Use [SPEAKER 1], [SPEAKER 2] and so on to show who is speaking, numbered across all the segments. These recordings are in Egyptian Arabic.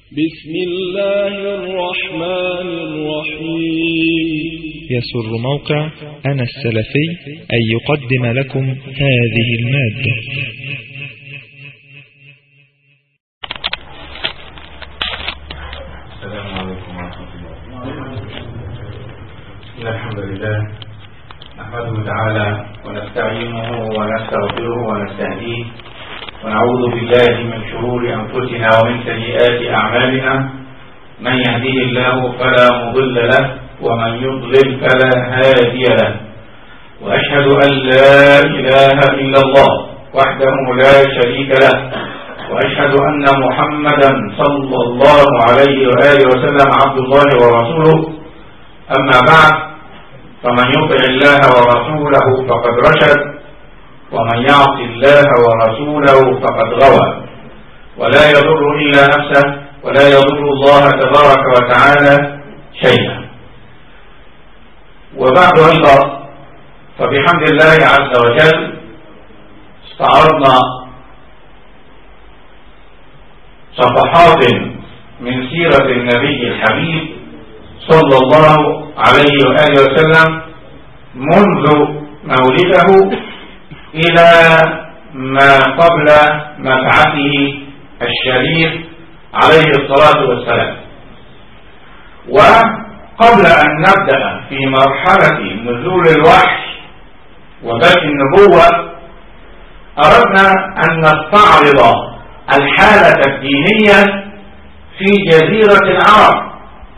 [SPEAKER 1] بسم الله الرحمن الرحيم
[SPEAKER 2] يسر موقع أنا السلفي أن يقدم لكم هذه المادة
[SPEAKER 3] السلام عليكم ورحمة الله إن الحمد لله نحمده تعالى ونستعينه ونستغفره ونستهديه ونعوذ بالله من شرور أنفسنا ومن سيئات أعمالنا من يهديه الله فلا مضل له ومن يضلل فلا هادي له وأشهد أن لا إله إلا الله وحده لا شريك له وأشهد أن محمدا صلى الله عليه وآله وسلم عبد الله ورسوله أما بعد فمن يطع الله ورسوله فقد رشد ومن يعص الله ورسوله فقد غوى ولا يضر إلا نفسه ولا يضر الله تبارك وتعالى شيئا وبعد أيضا فبحمد الله عز وجل استعرضنا صفحات من سيرة النبي الحبيب صلى الله عليه وآله وسلم منذ مولده إلى ما قبل مبعثه الشريف عليه الصلاة والسلام وقبل أن نبدأ في مرحلة نزول الوحي وبدء النبوة أردنا أن نستعرض الحالة الدينية في جزيرة العرب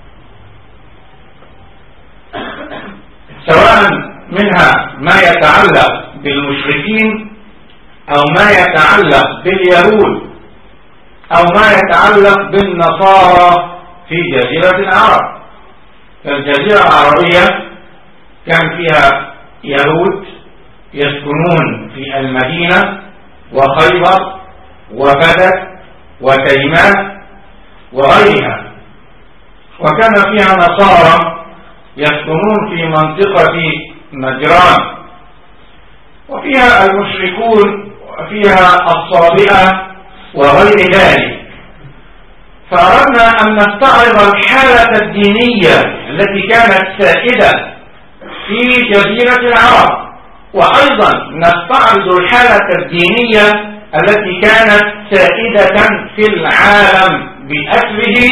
[SPEAKER 3] سواء منها ما يتعلق بالمشركين أو ما يتعلق باليهود أو ما يتعلق بالنصارى في جزيرة العرب فالجزيرة العربية كان فيها يهود يسكنون في المدينة وخيبر وبدر وتيمان وغيرها وكان فيها نصارى يسكنون في منطقة نجران وفيها المشركون وفيها الصابئة وغير ذلك فأردنا أن نستعرض الحالة الدينية التي كانت سائدة في جزيرة العرب وأيضا نستعرض الحالة الدينية التي كانت سائدة في العالم بأسره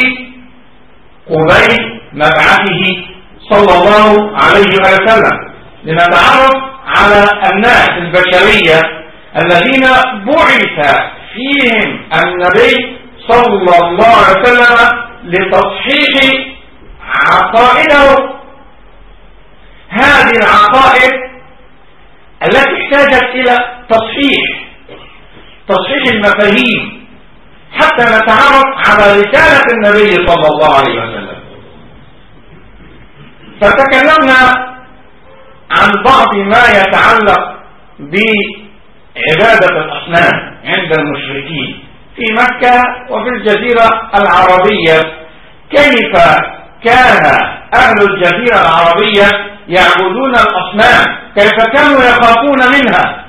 [SPEAKER 3] قبيل مبعثه صلى الله عليه وسلم لنتعرف على الناس البشرية الذين بعث فيهم النبي صلى الله عليه وسلم لتصحيح عقائده هذه العقائد التي احتاجت إلى تصحيح تصحيح المفاهيم حتى نتعرف على رسالة النبي صلى الله عليه وسلم فتكلمنا عن بعض ما يتعلق بعبادة الأصنام عند المشركين في مكة وفي الجزيرة العربية كيف كان أهل الجزيرة العربية يعبدون الأصنام كيف كانوا يخافون منها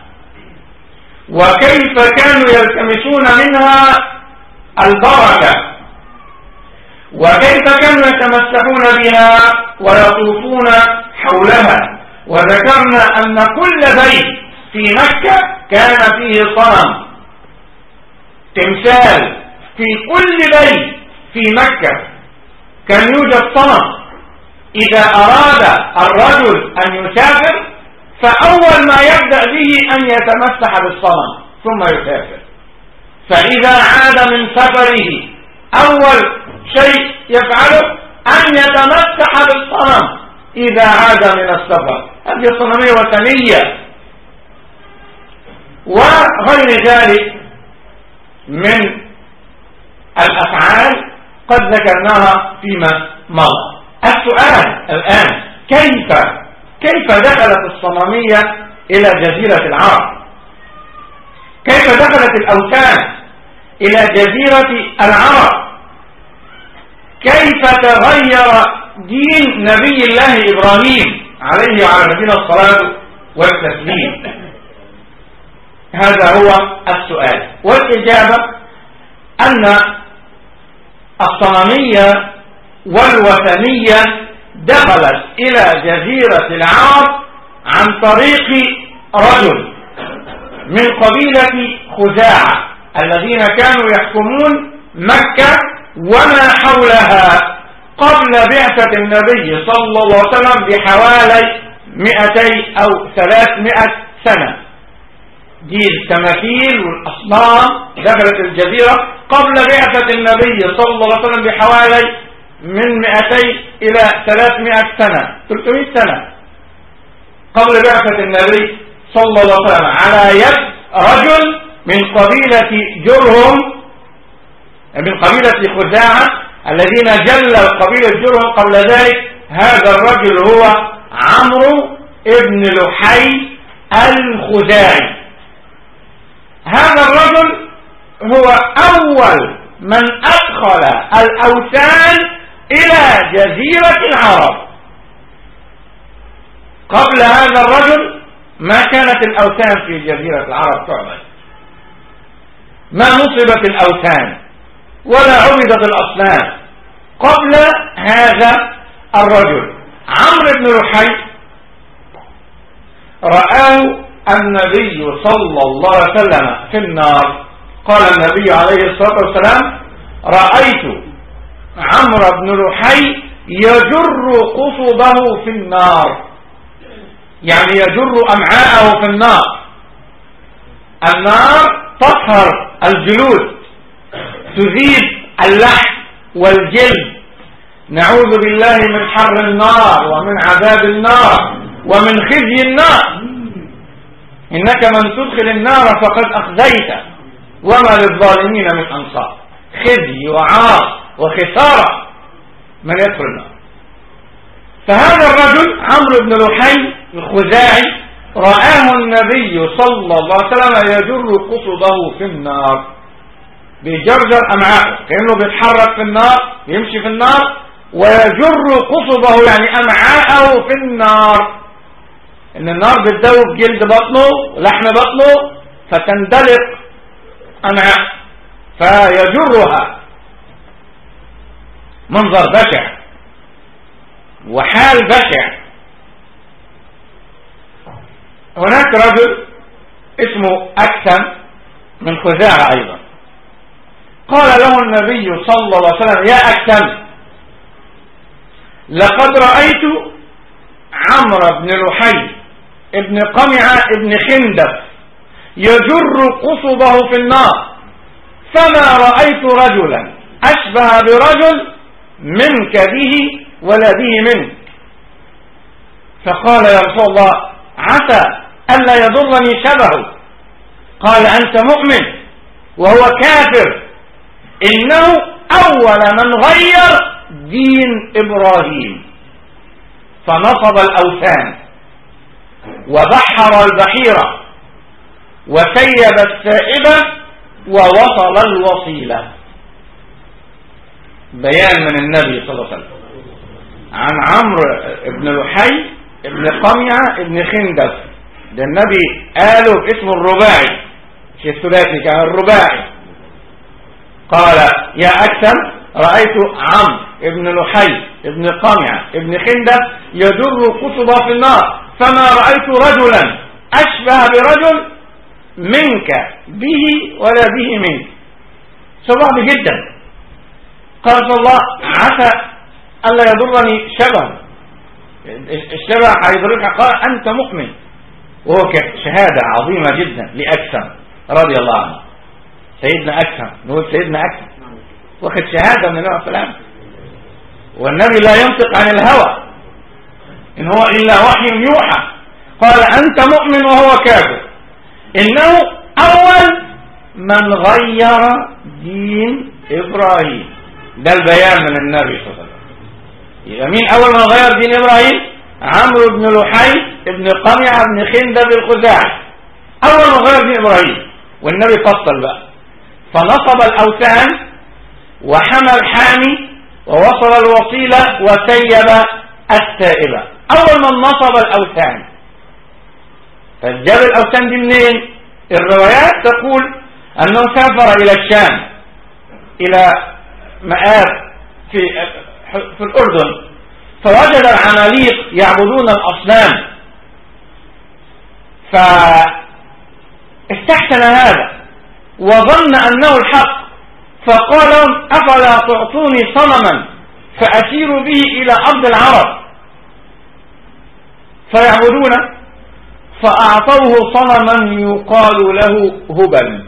[SPEAKER 3] وكيف كانوا يلتمسون منها البركة وكيف كانوا يتمسحون بها ويطوفون حولها وذكرنا أن كل بيت في مكة كان فيه صنم تمثال في كل بيت في مكة كان يوجد صنم إذا أراد الرجل أن يسافر فأول ما يبدأ به أن يتمسح بالصنم ثم يسافر فإذا عاد من سفره أول شيء يفعله أن يتمسح بالصنم إذا عاد من السفر هذه صنمية وثنية وغير ذلك من الأفعال قد ذكرناها فيما مضى السؤال الآن كيف كيف دخلت الصنمية إلى جزيرة العرب كيف دخلت الأوثان إلى جزيرة العرب كيف تغير دين نبي الله إبراهيم عليه وعلى نبينا الصلاة والتسليم هذا هو السؤال والإجابة أن الصنمية والوثنية دخلت إلى جزيرة العرب عن طريق رجل من قبيلة خزاعة الذين كانوا يحكمون مكة وما حولها قبل بعثة النبي صلى الله عليه وسلم بحوالي مئتي أو ثلاثمائة سنة دي التماثيل والأصنام دخلت الجزيرة قبل بعثة النبي صلى الله عليه وسلم بحوالي من 200 إلى 300 سنة 300 سنة قبل بعثة النبي صلى الله عليه وسلم على يد رجل من قبيلة جرهم من قبيلة خزاعة الذين جلوا قبيلة جرهم قبل ذلك هذا الرجل هو عمرو ابن لحي الخزاعي هذا الرجل هو أول من أدخل الأوثان إلى جزيرة العرب قبل هذا الرجل ما كانت الأوثان في جزيرة العرب تعبد ما نصبت الأوثان ولا عبدت الأصنام قبل هذا الرجل عمرو بن رحي رآه النبي صلى الله عليه وسلم في النار قال النبي عليه الصلاة والسلام رأيت عمرو بن لحي يجر قصبه في النار يعني يجر أمعاءه في النار النار تطهر الجلود تذيب اللحم والجلد نعوذ بالله من حر النار ومن عذاب النار ومن خزي النار إنك من تدخل النار فقد أخزيت وما للظالمين من أنصار خزي وعار وخسارة من يدخل النار فهذا الرجل عمرو بن لحي الخزاعي رآه النبي صلى الله عليه وسلم يجر قصده في النار بيجرجر أمعاءه كأنه بيتحرك في النار يمشي في النار ويجر قصبه يعني أمعاءه في النار إن النار بتدوب جلد بطنه ولحم بطنه فتندلق أمعاء فيجرها منظر بشع وحال بشع هناك رجل اسمه أكثم من خزاعة أيضا قال له النبي صلى الله عليه وسلم يا أكثم لقد رأيت عمرو بن لحي ابن قمعة ابن خندف يجر قصبه في النار فما رأيت رجلا أشبه برجل منك به ولا به منك فقال يا رسول الله عسى ألا يضرني شبهه قال أنت مؤمن وهو كافر إنه أول من غير دين إبراهيم فنصب الأوثان وبحر البحيرة وسيب السائبة ووصل الوصيلة بيان من النبي صلى الله عليه وسلم عن عمرو بن لحي بن قميعة بن خندف ده النبي قاله باسم الرباعي مش الثلاثي كان الرباعي قال يا أكثر رأيت عمرو بن لحي بن قميعة بن خندف يجر قصبه في النار فما رأيت رجلا أشبه برجل منك به ولا به منك صعب جدا قال صلى الله عسى ألا يضرني شبه الشبه هيضرك قال أنت مؤمن وهو شهادة عظيمة جدا لأكثر رضي الله عنه سيدنا أكثر نقول سيدنا أكثر واخد شهادة من النبي عليه السلام والنبي لا ينطق عن الهوى إن هو إلا وحي يوحى قال أنت مؤمن وهو كافر إنه أول من غير دين إبراهيم ده البيان من النبي صلى الله عليه وسلم يبقى مين أول من غير دين إبراهيم عمرو بن لحي بن قميعة بن خندب الخزاعي أول من غير دين إبراهيم والنبي فصل بقى فنصب الأوثان وحمى الحامي ووصل الوصيلة وسيب السائبة أول من نصب الأوثان فجاب الأوثان دي منين الروايات تقول أنه سافر إلى الشام إلى مآب في في الأردن فوجد العماليق يعبدون الأصنام فاستحسن هذا وظن أنه الحق فقال لهم أفلا تعطوني صنما فأسير به إلى أرض العرب فيعبدونه فأعطوه صنما يقال له هبل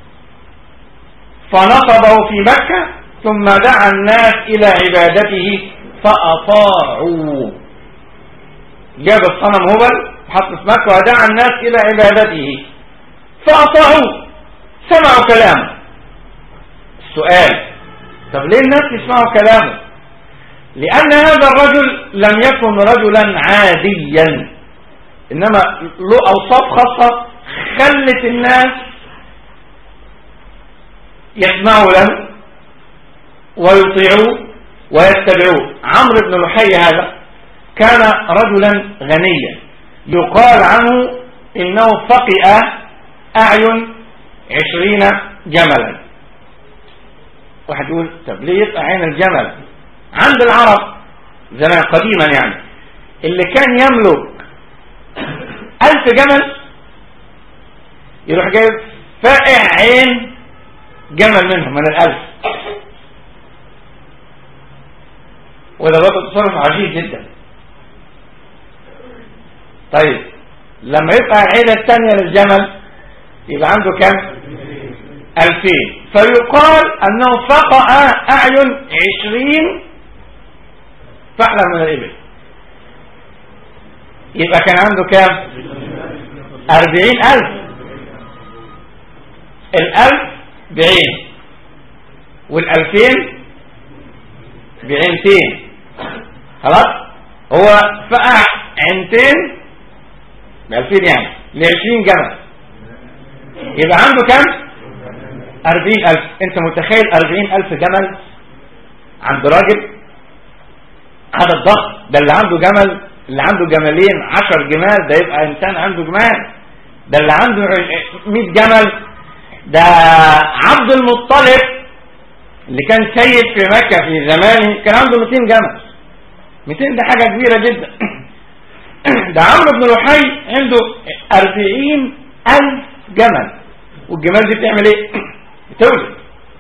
[SPEAKER 3] فنصبه في مكة ثم دعا الناس إلى عبادته فأطاعوا جاب الصنم هبل حط في مكة ودعا الناس إلى عبادته فأطاعوا سمعوا كلامه السؤال طب ليه الناس يسمعوا كلامه لأن هذا الرجل لم يكن رجلا عاديا إنما له أوصاف خاصة خلت الناس يسمعوا له ويطيعوه ويتبعوه عمرو بن لحي هذا كان رجلا غنيا يقال عنه إنه فقئ أعين عشرين جملا واحد يقول طب ليه يقطع عين الجمل عند العرب زمان قديما يعني اللي كان يملك ألف جمل يروح جايب فائع عين جمل منهم من الألف وده برضه تصرف عجيب جدا طيب لما يبقى العيلة الثانية للجمل يبقى عنده كم ألفين فيقال أنه فقع أعين عشرين فحلا من الإبل يبقى كان عنده كام أربعين ألف الألف بعين والألفين بعينتين خلاص هو فقع عينتين بألفين يعني لعشرين جمل يبقى عنده كم أربعين ألف أنت متخيل أربعين ألف جمل عند راجل هذا الضغط ده اللي عنده جمل اللي عنده جملين عشر جمال ده يبقى إنسان عنده جمال ده اللي عنده مئة جمل ده عبد المطلب اللي كان سيد في مكة في زمانه كان عنده 200 جمل 200 ده حاجة كبيرة جدا ده عمرو بن لحي عنده 40 ألف جمل والجمال دي بتعمل ايه بتولد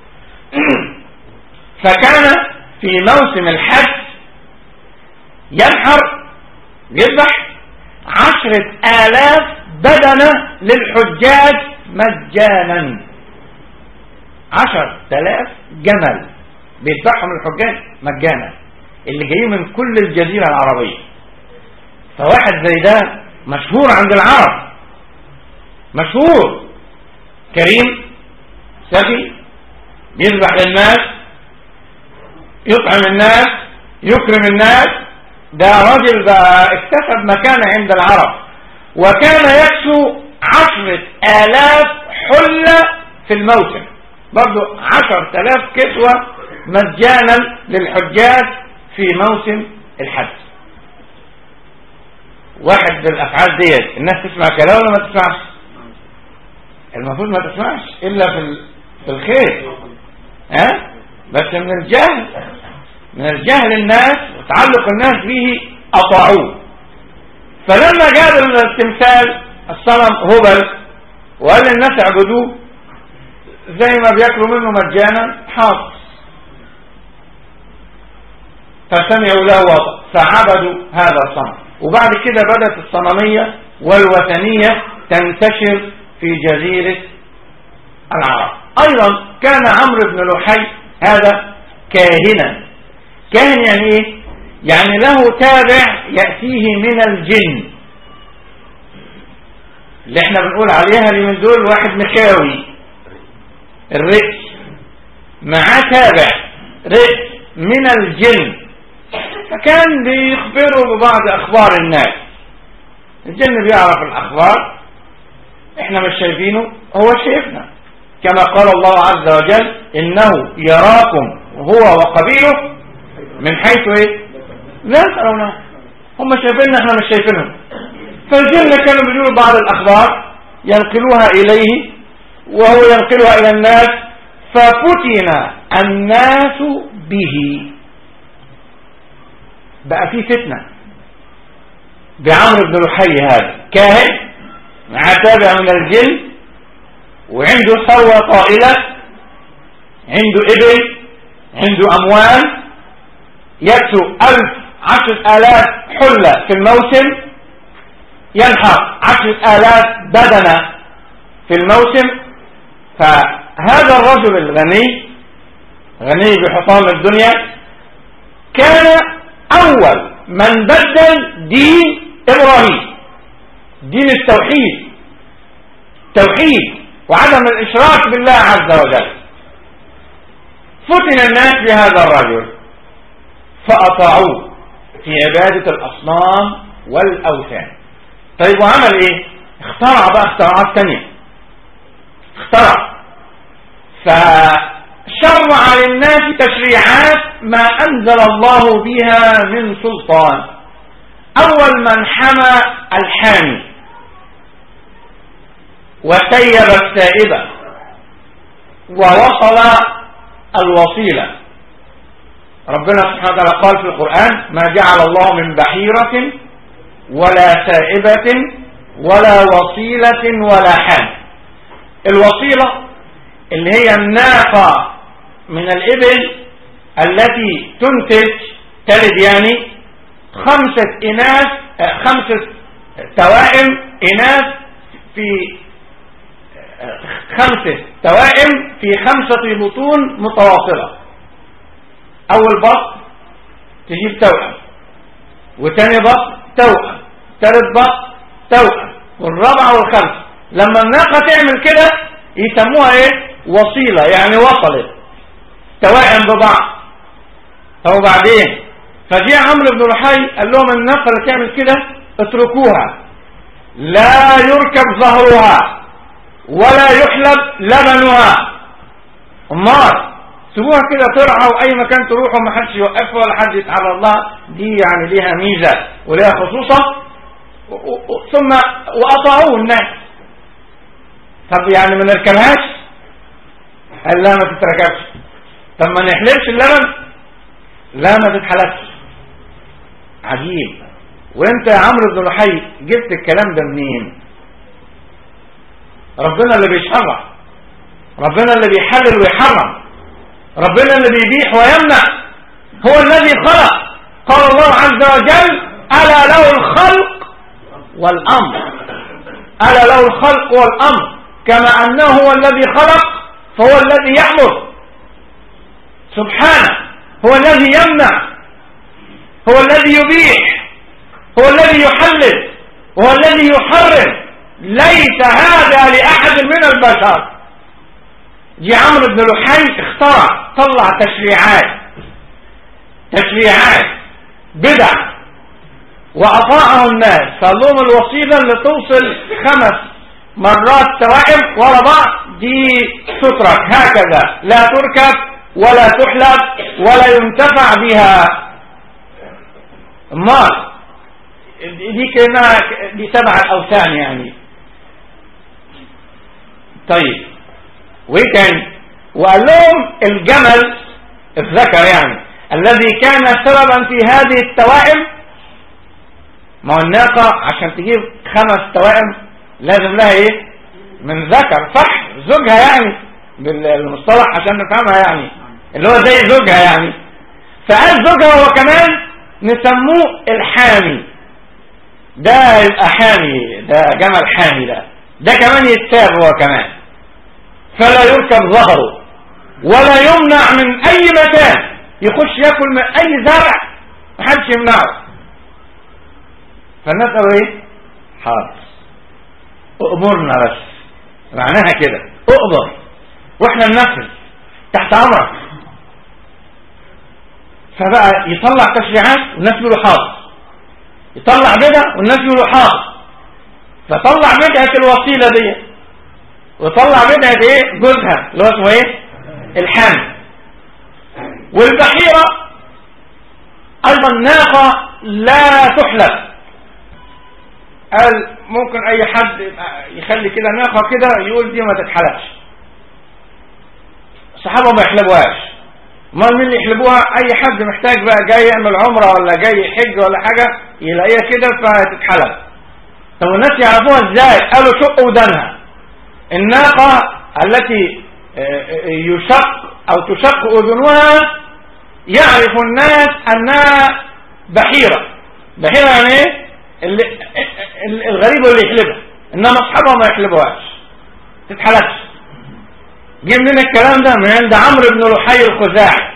[SPEAKER 3] فكان في موسم الحج ينحر يذبح عشرة آلاف بدنة للحجاج مجانا عشر آلاف جمل بيذبحهم الحجاج مجانا اللي جايين من كل الجزيرة العربية فواحد زي ده مشهور عند العرب مشهور كريم سخي بيذبح للناس يطعم الناس يكرم الناس ده راجل بقى اكتسب مكانة عند العرب وكان يكسو عشرة آلاف حلة في الموسم برضو عشر آلاف كسوة مجانا للحجاج في موسم الحج واحد بالأفعال ديت الناس تسمع كلام ولا ما تسمعش المفروض ما تسمعش إلا في في الخير ها بس من الجهل من الجهل الناس وتعلق الناس به أطاعوه فلما جاب التمثال الصنم هبل وقال للناس اعبدوه زي ما بياكلوا منه مجانا حاط فسمعوا له وضع فعبدوا هذا الصنم وبعد كده بدأت الصنمية والوثنية تنتشر في جزيرة العرب أيضا كان عمرو بن لحي هذا كاهنا كاهن يعني ايه يعني له تابع يأتيه من الجن اللي احنا بنقول عليها اللي من دول واحد مخاوي الرئس معاه تابع رئس من الجن فكان بيخبروا ببعض أخبار الناس الجن بيعرف الأخبار احنا مش شايفينه هو شايفنا كما قال الله عز وجل إنه يراكم هو وقبيله من حيث ايه لا ترونه هم شايفيننا احنا مش شايفينهم فالجن كانوا بيقولوا بعض الأخبار ينقلوها إليه وهو ينقلها إلى الناس ففتن الناس به بقى في فتنة بعمرو بن لحي هذا كاهن مع تابع من الجن وعنده ثروة طائلة عنده إبل عنده أموال يكسو ألف عشر آلاف حلة في الموسم ينحر عشر آلاف بدنة في الموسم فهذا الرجل الغني غني بحطام الدنيا كان أول من بدل دين إبراهيم دين التوحيد توحيد وعدم الإشراك بالله عز وجل فتن الناس بهذا الرجل فأطاعوه في عبادة الأصنام والأوثان طيب وعمل ايه اخترع بقى اختراعات تانية اخترع فشرع للناس تشريعات ما أنزل الله بها من سلطان أول من حمى الحامي وسيب السائبة ووصل الوصيلة ربنا سبحانه وتعالى قال في القرآن ما جعل الله من بحيرة ولا سائبة ولا وصيلة ولا حام الوصيلة اللي هي الناقة من الإبل التي تنتج تلد يعني خمسة إناث خمسة توائم إناث في خمسة توائم في خمسة بطون متواصلة أول بط تجيب توأم وتاني بط توأم ثالث بط توأم والرابعة والخامسة لما الناقة تعمل كده يسموها ايه وصيلة يعني وصلت توائم ببعض طب وبعدين فجاء عمرو بن رحي قال لهم الناقة اللي تعمل كده اتركوها لا يركب ظهرها ولا يحلب لبنها امال سيبوها كده ترعى واي مكان تروحوا ما حدش يوقفها ولا حد يتعرض الله دي يعني ليها ميزه وليها خصوصه ثم واطاعوه الناس طب يعني ما نركبهاش قال لا ما تتركبش طب ما نحلبش اللبن لا ما تتحلبش عجيب وانت يا عمرو بن لحي جبت الكلام ده منين ربنا اللي بيشرع ربنا اللي بيحلل ويحرم ربنا اللي بيبيح ويمنع هو الذي خلق قال الله عز وجل ألا له الخلق والأمر ألا له الخلق والأمر كما أنه هو الذي خلق فهو الذي يأمر سبحانه هو الذي يمنع هو الذي يبيح هو الذي يحلل هو الذي يحرم ليس هذا لأحد من البشر جي عمرو بن لحي اخترع طلع تشريعات تشريعات بدع وأطاعه الناس قال لهم الوصيلة اللي توصل خمس مرات توائم ورا بعض دي تترك هكذا لا تركب ولا تحلب ولا ينتفع بها امال دي كانها دي سبع الاوثان يعني طيب وايه تاني وقال لهم الجمل الذكر يعني الذي كان سببا في هذه التوائم ما هو الناقة عشان تجيب خمس توائم لازم لها ايه من ذكر صح زوجها يعني بالمصطلح عشان نفهمها يعني اللي هو زي زوجها يعني فقال زوجها هو كمان نسموه الحامي ده يبقى حامي ده جمل حامي ده ده كمان يتساب هو كمان فلا يركب ظهره ولا يمنع من اي مكان يخش ياكل من اي زرع محدش يمنعه فالناس قالوا ايه حاضر اؤمرنا بس معناها كده اقدر واحنا ننفذ تحت امرك فبقى يطلع تشريعات والناس يقولوا حاضر يطلع بدع والناس يقولوا حاضر فطلع بدعة الوسيلة دي وطلع بدعة ايه جوزها اللي هو اسمه ايه الحامل والبحيرة ايضا ناقة لا تحلب قال ممكن اي حد يخلي كده ناقة كده يقول دي ما تتحلبش الصحابة ما يحلبوهاش امال مين اللي يحلبوها اي حد محتاج بقى جاي يعمل عمره ولا جاي يحج ولا حاجه يلاقيها كده فتتحلب طب الناس يعرفوها ازاي قالوا شقوا ودانها الناقه التي يشق او تشق اذنها يعرف الناس انها بحيره بحيره يعني ايه الغريب اللي يحلبها انما اصحابها ما يحلبوهاش تتحلبش جه منين الكلام ده من عند عمرو بن لحي الخزاعي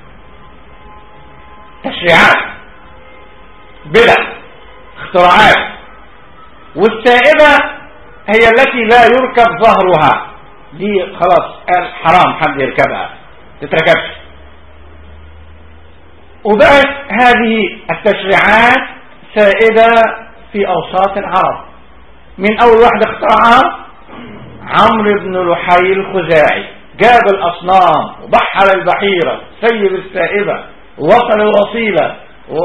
[SPEAKER 3] تشريعات بدع اختراعات والسائبة هي التي لا يركب ظهرها دي خلاص قال حرام حد يركبها تتركبش وبقت هذه التشريعات سائدة في أوساط العرب من أول واحد اخترعها عمرو بن لحي الخزاعي جاب الأصنام وبحر البحيرة سيب السائبة وصل الوصيلة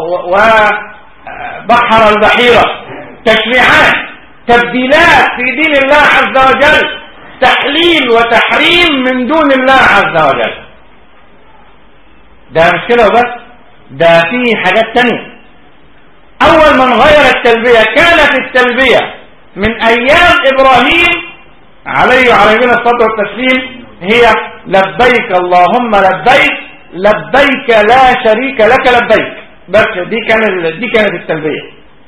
[SPEAKER 3] وبحر البحيرة تشريعات تبديلات في دين الله عز وجل تحليل وتحريم من دون الله عز وجل ده مش كده وبس ده فيه حاجات تانية أول من غير التلبية كانت التلبية من أيام إبراهيم عليه وعلى نبينا الصلاة والتسليم هي لبيك اللهم لبيك لبيك لا شريك لك لبيك بس دي كان دي كانت التلبية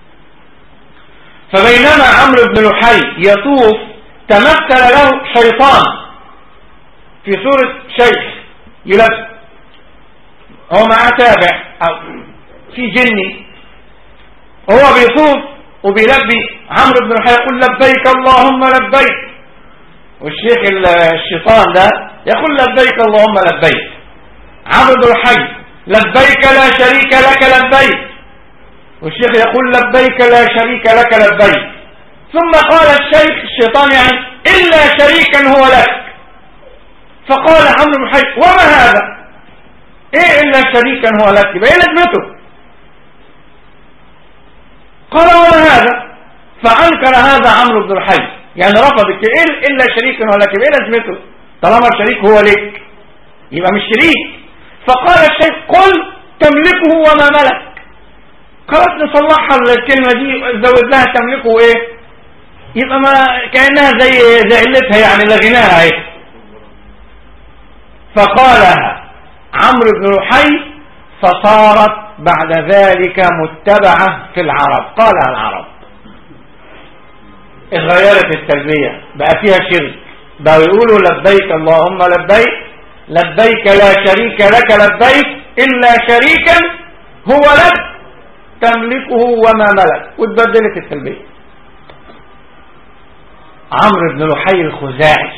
[SPEAKER 3] فبينما عمرو بن لحي يطوف تمثل له شيطان في صورة شيخ يلبس هو معاه تابع أو في جني هو بيطوف وبيلبي عمرو بن لحي يقول لبيك اللهم لبيك والشيخ الشيطان ده يقول لبيك اللهم لبيك عمرو بن الحي لبيك لا شريك لك لبيك والشيخ يقول لبيك لا شريك لك لبيك ثم قال الشيخ الشيطان يعني إلا شريكا هو لك فقال عمرو بن الحي وما هذا ايه إلا شريكا هو لك يبقى ايه لازمته قال وما هذا فأنكر هذا عمرو بن الحي يعني رفض ايه إلا شريكا هو لك يبقى ايه لازمته طالما الشريك هو لك يبقى مش شريك فقال الشيخ قل تملكه وما ملك خلاص نصلحها الكلمة دي زود لها تملكه ايه يبقى ما كأنها زي زي علتها يعني لغناها ايه فقالها عمرو بن لحي فصارت بعد ذلك متبعة في العرب قالها العرب اتغيرت التربية بقى فيها شرك بقوا يقولوا لبيك اللهم لبيك لبيك لا شريك لك لبيك إلا شريكا هو لك تملكه وما ملك واتبدلت التلبية عمرو بن لحي الخزاعي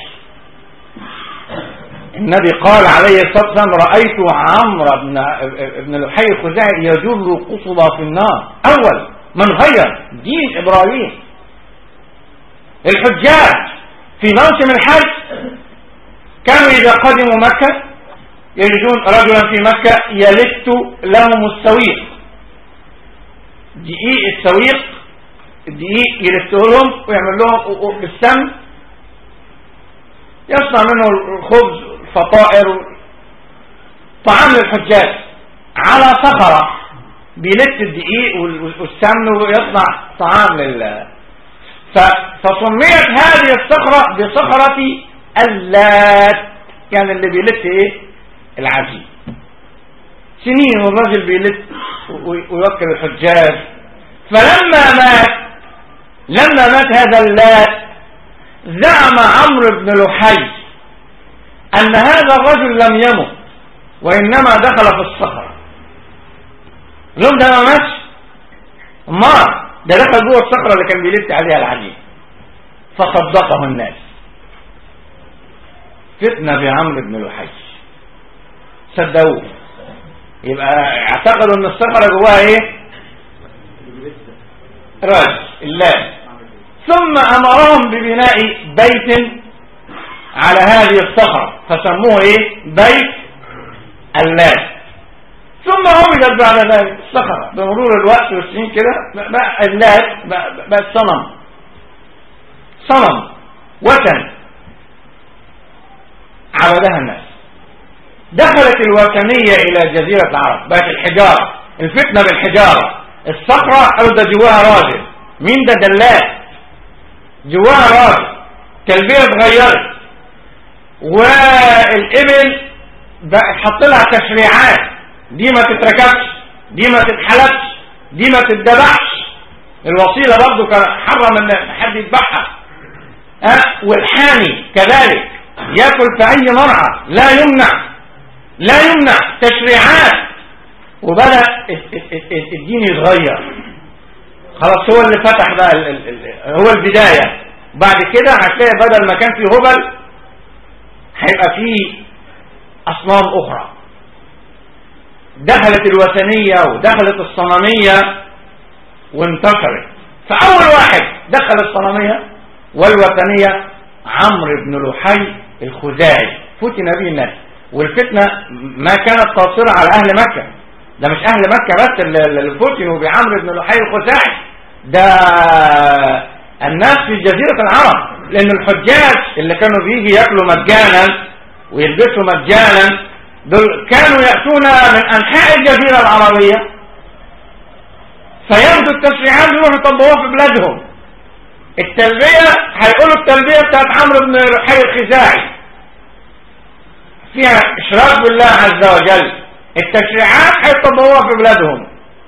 [SPEAKER 3] النبي قال عليه الصلاة والسلام رأيت عمرو بن ابن لحي الخزاعي يجر قصبا في النار أول من غير دين إبراهيم الحجاج في موسم الحج كانوا إذا قدموا مكة يجدون رجلا في مكة يلت لهم السويق دقيق السويق الدقيق يلفته لهم ويعمل لهم بالسمن يصنع منه الخبز الفطائر طعام للحجاج على صخرة بيلت الدقيق والسمن ويصنع طعام لل فسميت هذه الصخرة بصخرة اللات يعني اللي بيلت ايه العجين سنين والراجل بيلت ويوكل الحجاج فلما مات لما مات هذا اللات زعم عمرو بن لحي أن هذا الرجل لم يمت وإنما دخل في الصخرة لهم ده ما ماتش ما ده دخل جوه الصخرة اللي كان بيلت عليها العجين فصدقه الناس فتنة بعمرو بن لحي صدقوه يبقى اعتقدوا ان الصخرة جواها ايه راج الله ثم امرهم ببناء بيت على هذه الصخرة فسموه ايه بيت اللات ثم عملت بعد ذلك الصخرة بمرور الوقت والسنين كده بقى اللات بقت صنم صنم وثن عبدها الناس دخلت الوثنية إلى جزيرة العرب بقت الحجارة الفتنة بالحجارة الصخرة أو ده جواها راجل مين ده دلال جواها راجل تلبية اتغيرت والإبل بقى حط لها تشريعات دي ما تتركبش دي ما تتحلبش دي ما تتذبحش الوصيلة برضو كان حرم ان حد يذبحها أه؟ والحامي كذلك ياكل في اي مرعى لا يمنع لا يمنع تشريعات وبدأ الدين يتغير خلاص هو اللي فتح بقى ال ال ال هو البداية بعد كده هتلاقي بدل ما كان فيه هبل هيبقى فيه أصنام أخرى دخلت الوثنية ودخلت الصنمية وانتشرت فأول واحد دخل الصنمية والوثنية عمرو بن لحي الخزاعي فتن به الناس والفتنة ما كانت قاصرة على أهل مكة ده مش أهل مكة بس اللي فتنوا بعمرو بن لحي الخزاعي ده الناس في جزيرة العرب لأن الحجاج اللي كانوا بيجي يأكلوا مجانا ويلبسوا مجانا دول كانوا يأتون من أنحاء الجزيرة العربية فياخدوا التشريعات يروحوا يطبقوها في بلادهم التلبية هيقولوا التلبية بتاعت عمرو بن حي الخزاعي فيها اشراك بالله عز وجل التشريعات هيطبقوها في بلادهم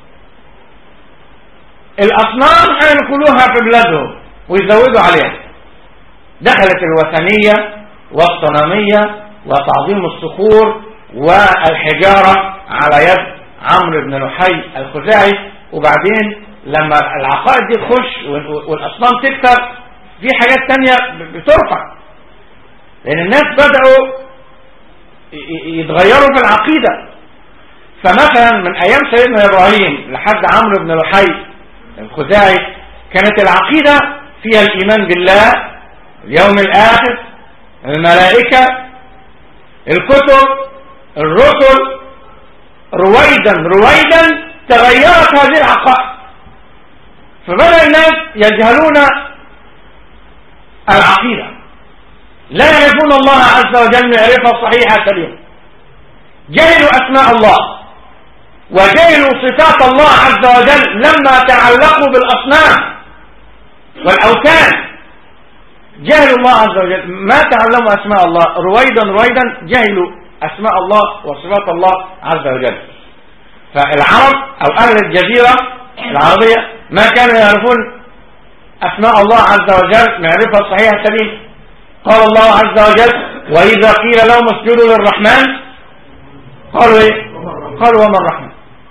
[SPEAKER 3] الاصنام هينقلوها في بلادهم ويزودوا عليها دخلت الوثنية والصنمية وتعظيم الصخور والحجارة على يد عمرو بن لحي الخزاعي وبعدين لما العقائد دي تخش والاصنام تكتر في حاجات تانية بترفع لان الناس بدأوا يتغيروا في العقيدة فمثلا من ايام سيدنا ابراهيم لحد عمرو بن لحي الخزاعي كانت العقيدة فيها الايمان بالله اليوم الاخر الملائكة الكتب الرسل رويدا رويدا تغيرت هذه العقائد فبدأ الناس يجهلون العقيدة لا يعرفون الله عز وجل معرفة صحيحة سليمة جهلوا أسماء الله وجهلوا صفات الله عز وجل لما تعلقوا بالأصنام والأوثان جهلوا الله عز وجل ما تعلموا أسماء الله رويدا رويدا جهلوا أسماء الله وصفات الله عز وجل فالعرب أو أهل الجزيرة العربية ما كانوا يعرفون أسماء الله عز وجل معرفة صحيحة سليمة قال الله عز وجل وإذا قيل لهم اسجدوا للرحمن قالوا إيه قالوا وما الرحمن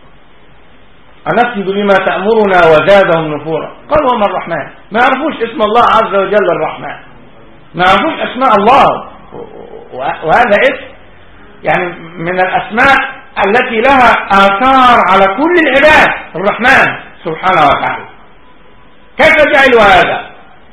[SPEAKER 3] أنسجد لما تأمرنا وزادهم نفورا قالوا وما الرحمن ما يعرفوش اسم الله عز وجل الرحمن ما يعرفوش أسماء الله وهذا اسم يعني من الأسماء التي لها آثار على كل العباد الرحمن سبحانه وتعالى كيف جعلوا هذا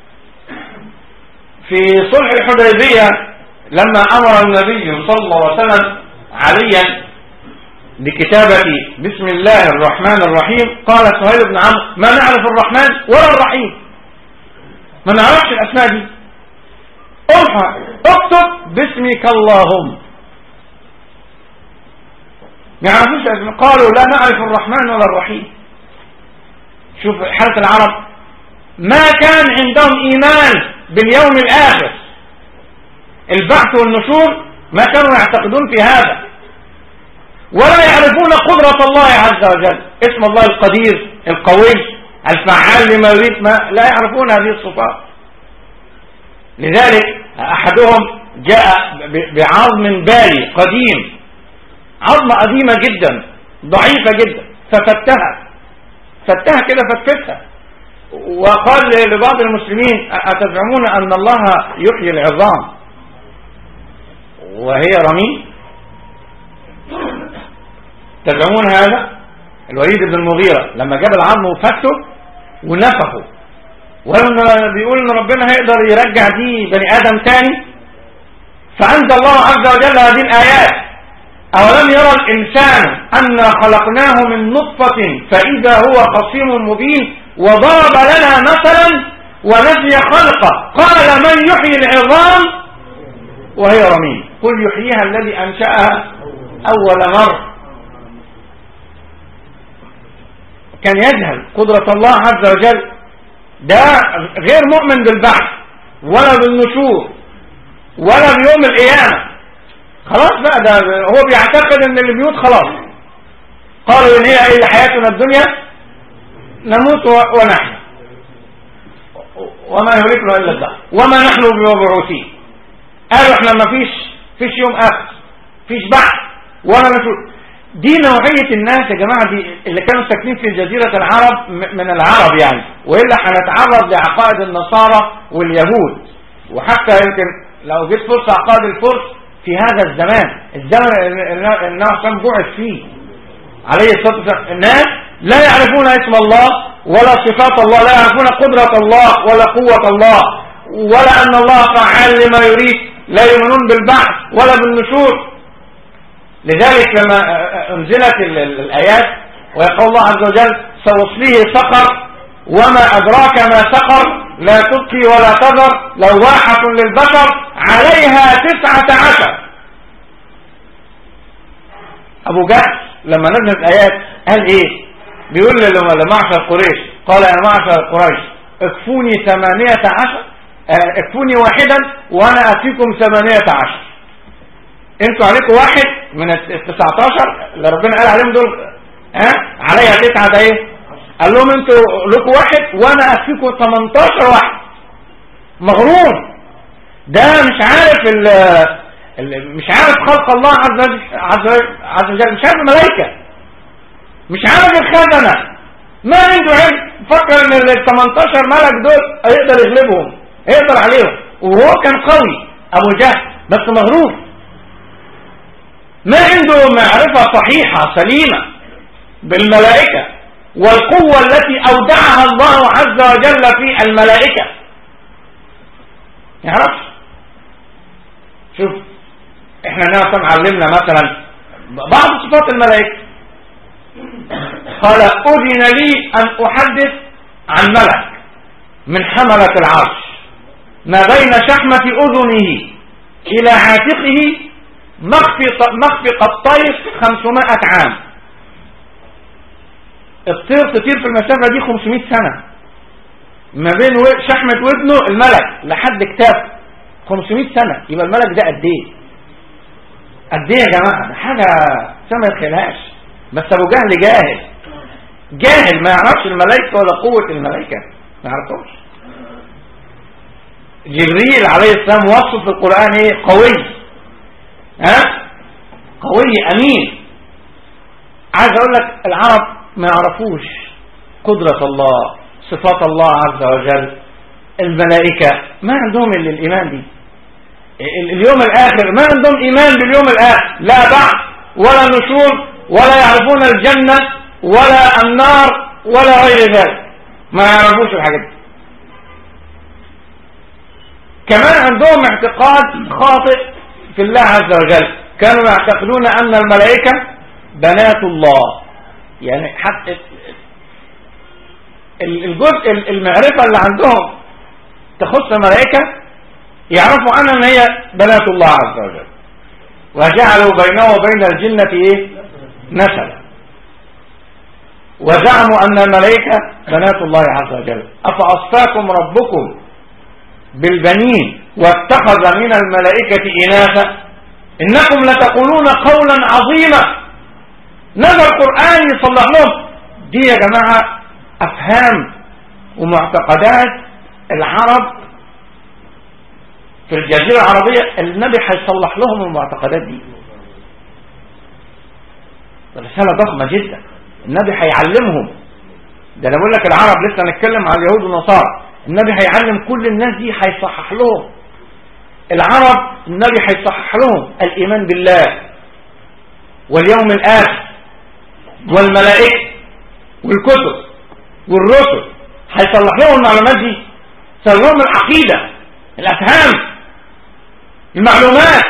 [SPEAKER 3] في صلح الحديبية لما أمر النبي صلى الله عليه وسلم عليا بكتابة بسم الله الرحمن الرحيم قال سهيل بن عمرو ما نعرف الرحمن ولا الرحيم ما نعرفش الأسماء دي اكتب باسمك اللهم ما يعرفوش الأسماء قالوا لا نعرف الرحمن ولا الرحيم شوف حالة العرب ما كان عندهم إيمان باليوم الآخر البعث والنشور ما كانوا يعتقدون في هذا ولا يعرفون قدرة الله عز وجل اسم الله القدير القوي الفعال لما يريد ما لا يعرفون هذه الصفات لذلك أحدهم جاء بعظم بالي قديم عظمة قديمة جدا ضعيفة جدا ففتها فتها كده فتتها وقال لبعض المسلمين أتزعمون أن الله يحيي العظام وهي رميم تزعمون هذا الوليد بن المغيرة لما جاب العظم وفته ونفخه ولما بيقول ان ربنا هيقدر يرجع دي بني ادم تاني فانزل الله عز وجل هذه الايات اولم يرى الانسان انا خلقناه من نطفة فاذا هو خصيم مبين وضرب لنا مثلا ونسي خلقه قال من يحيي العظام وهي رميم قل يحييها الذي انشاها أول مرة كان يجهل قدرة الله عز وجل ده غير مؤمن بالبعث ولا بالنشور ولا بيوم القيامة خلاص بقى ده هو بيعتقد ان البيوت خلاص قالوا ان هي الا حياتنا الدنيا نموت ونحن وما يهلكنا الا الدهر وما نحن بمبعوثين قالوا احنا ما فيش فيش يوم اخر فيش بعث ولا نشور دي نوعية الناس يا جماعة دي اللي كانوا ساكنين في جزيرة العرب من العرب يعني وإلا هنتعرض لعقائد النصارى واليهود وحتى يمكن لو جيت فرصة عقائد الفرس في هذا الزمان الزمن اللي النبي كان بعث فيه عليه الصلاة والسلام الناس لا يعرفون اسم الله ولا صفات الله لا يعرفون قدرة الله ولا قوة الله ولا أن الله فعال لما يريد لا يؤمنون بالبعث ولا بالنشور لذلك لما انزلت الآيات ويقول الله عز وجل سوصليه سقر وما أدراك ما سقر لا تبقي ولا تذر لواحة للبشر عليها تسعة عشر أبو جهل لما نزلت الآيات قال إيه بيقول لمعشر قريش قال يا معشر قريش اكفوني ثمانية عشر اكفوني واحدا وانا اتيكم ثمانية عشر انتوا عليكم واحد من ال 19 اللي ربنا قال عليهم دول ها عليها تسعة ده ايه قال لهم انتوا لكم واحد وانا اكفيكم 18 واحد مغرور ده مش عارف ال مش عارف خلق الله عز وجل عز وجل مش عارف الملائكة مش عارف الخزنة ما عنده علم فكر ان ال 18 ملك دول هيقدر يغلبهم يقدر عليهم وهو كان قوي ابو جهل بس مغرور ما عنده معرفة صحيحة سليمة بالملائكة والقوة التي أودعها الله عز وجل في الملائكة يعرف شوف احنا نعطم علمنا مثلا بعض صفات الملائكة قال أذن لي أن أحدث عن ملك من حملة العرش ما بين شحمة أذنه إلى عاتقه مخفق الطير 500 عام الطير تطير في المسافة دي 500 سنة ما بين شحمة ودنه الملك لحد كتاب 500 سنة يبقى الملك ده قد ايه قد ايه يا جماعة ده حاجة سما يتخيلهاش بس ابو جهل جاهل جاهل ما يعرفش الملائكة ولا قوة الملائكة ما يعرفوش جبريل عليه السلام وصف في القرآن ايه قوي ها قوي امين عايز اقول لك العرب ما يعرفوش قدرة الله صفات الله عز وجل الملائكة ما عندهم الا الايمان دي اليوم الاخر ما عندهم ايمان باليوم الاخر لا بعث ولا نشور ولا يعرفون الجنة ولا النار ولا غير ذلك ما يعرفوش الحاجات دي كمان عندهم اعتقاد خاطئ في الله عز وجل كانوا يعتقدون أن الملائكة بنات الله يعني حتى الجزء المعرفة اللي عندهم تخص الملائكة يعرفوا عنها أن هي بنات الله عز وجل وجعلوا بينه وبين الجنة إيه نسلا وزعموا أن الملائكة بنات الله عز وجل أفأصفاكم ربكم بالبنين واتخذ من الملائكة إناثا إنكم لتقولون قولا عظيما نزل القرآن يصلح لهم دي يا جماعة أفهام ومعتقدات العرب في الجزيرة العربية النبي هيصلح لهم المعتقدات دي رسالة ضخمة جدا النبي هيعلمهم ده انا بقول لك العرب لسه نتكلم على اليهود والنصارى النبي هيعلم كل الناس دي هيصحح لهم العرب النبي هيصحح لهم الإيمان بالله واليوم الآخر والملائكة والكتب والرسل هيصلح لهم المعلومات دي يصلح لهم العقيدة الأفهام المعلومات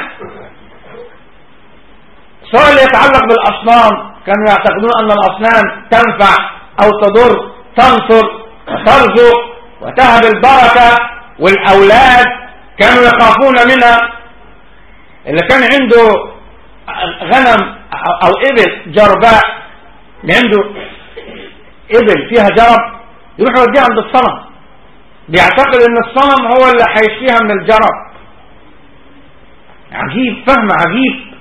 [SPEAKER 3] سواء اللي يتعلق بالأصنام كانوا يعتقدون أن الأصنام تنفع أو تضر تنصر ترزق وتهب البركة والأولاد كانوا يخافون منها اللي كان عنده غنم
[SPEAKER 4] أو, أو إبل جرباء اللي عنده إبل فيها جرب يروح يوديها عند الصنم بيعتقد ان الصنم هو اللي هيشفيها من الجرب عجيب فهم عجيب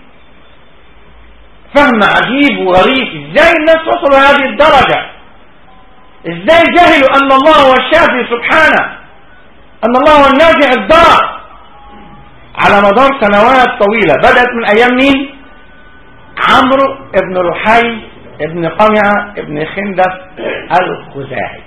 [SPEAKER 4] فهم عجيب وغريب ازاي الناس وصلوا هذه الدرجة ازاي جهلوا ان الله هو الشافي سبحانه ان الله هو النافع الضار على مدار سنوات طويلة بدأت من ايام مين عمرو ابن رحي ابن قمعة ابن خندف الخزاعي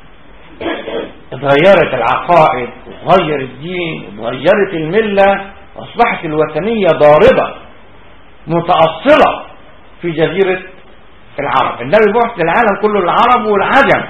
[SPEAKER 4] اتغيرت العقائد وتغير الدين وتغيرت الملة واصبحت الوثنية ضاربة متأصلة في جزيرة العرب النبي بعث للعالم كله العرب والعجم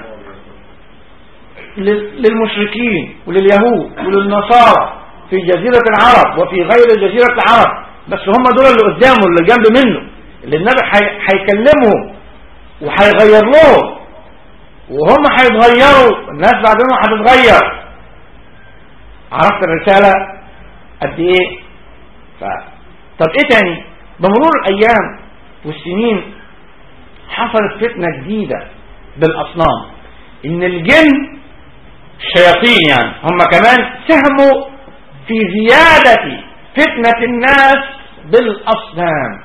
[SPEAKER 4] للمشركين ولليهود وللنصارى في جزيرة العرب وفي غير جزيرة العرب بس هم دول اللي قدامه اللي جنب منه اللي النبي هيكلمهم وهيغير لهم وهم هيتغيروا الناس بعدهم هتتغير عرفت الرسالة قد ايه ف... طب ايه تاني بمرور الايام والسنين حصلت فتنة جديدة بالاصنام ان الجن الشياطين يعني هم كمان ساهموا في زيادة فتنة الناس بالاصنام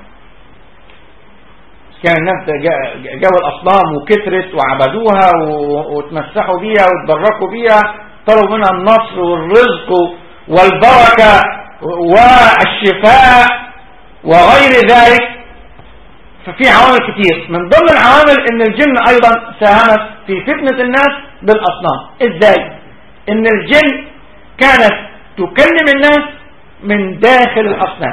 [SPEAKER 4] كان الناس جابوا الأصنام وكثرت وعبدوها وتمسحوا بيها وتبركوا بيها طلبوا منها النصر والرزق والبركة والشفاء وغير ذلك ففي عوامل كتير من ضمن العوامل ان الجن ايضا ساهمت في فتنة الناس بالاصنام ازاي ان الجن كانت تكلم الناس من داخل الاصنام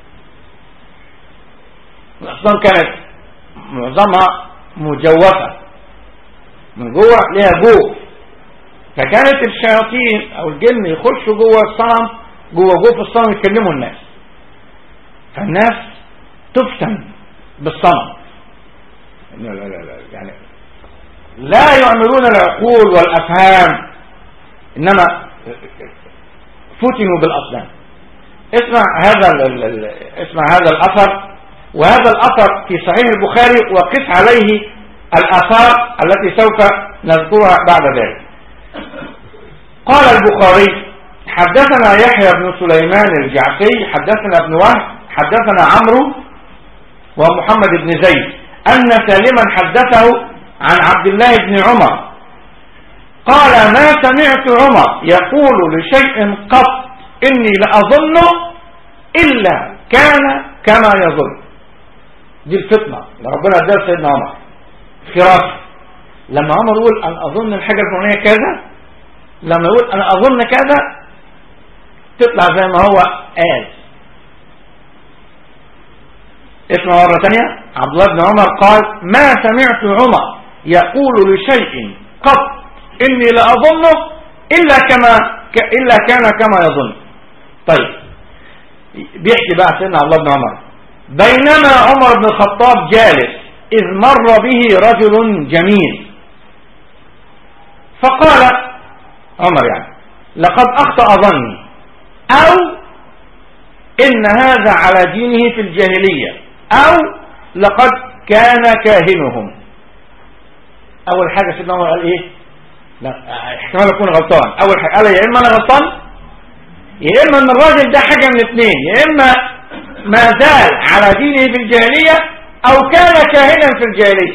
[SPEAKER 4] الاصنام كانت معظمها مجوفة من جوه ليها جوه فكانت الشياطين او الجن يخشوا جوه الصنم جوه جوه الصنم يكلموا الناس فالناس تفتن بالصنم لا لا لا لا يعني لا يعملون العقول والافهام انما فتنوا بالاصنام اسمع هذا اسمع هذا الاثر وهذا الأثر في صحيح البخاري وقف عليه الآثار التي سوف نذكرها بعد ذلك قال البخاري حدثنا يحيى بن سليمان الجعفي حدثنا ابن وهب حدثنا عمرو ومحمد بن زيد أن سالما حدثه عن عبد الله بن عمر قال ما سمعت عمر يقول لشيء قط إني لأظنه إلا كان كما يظن دي الفتنة اللي ربنا اداها سيدنا عمر فراسة لما عمر يقول أنا أظن الحاجة الفلانية كذا لما يقول أنا أظن كذا تطلع زي ما هو قال اسمع مرة ثانية عبد الله بن عمر قال ما سمعت عمر يقول لشيء قط إني لأظنه إلا كما إلا كان كما يظن طيب بيحكي بقى سيدنا عبد الله بن عمر بينما عمر بن الخطاب جالس إذ مر به رجل جميل فقال عمر يعني لقد أخطأ ظني أو إن هذا على دينه في الجاهلية أو لقد كان كاهنهم أول حاجة سيدنا عمر قال إيه لا احتمال أكون غلطان أول حاجة قال يا إما أنا غلطان يا إما أن الراجل ده حاجة من اثنين يا إما ما زال على دينه في الجاهلية او كان كاهنا في الجاهلية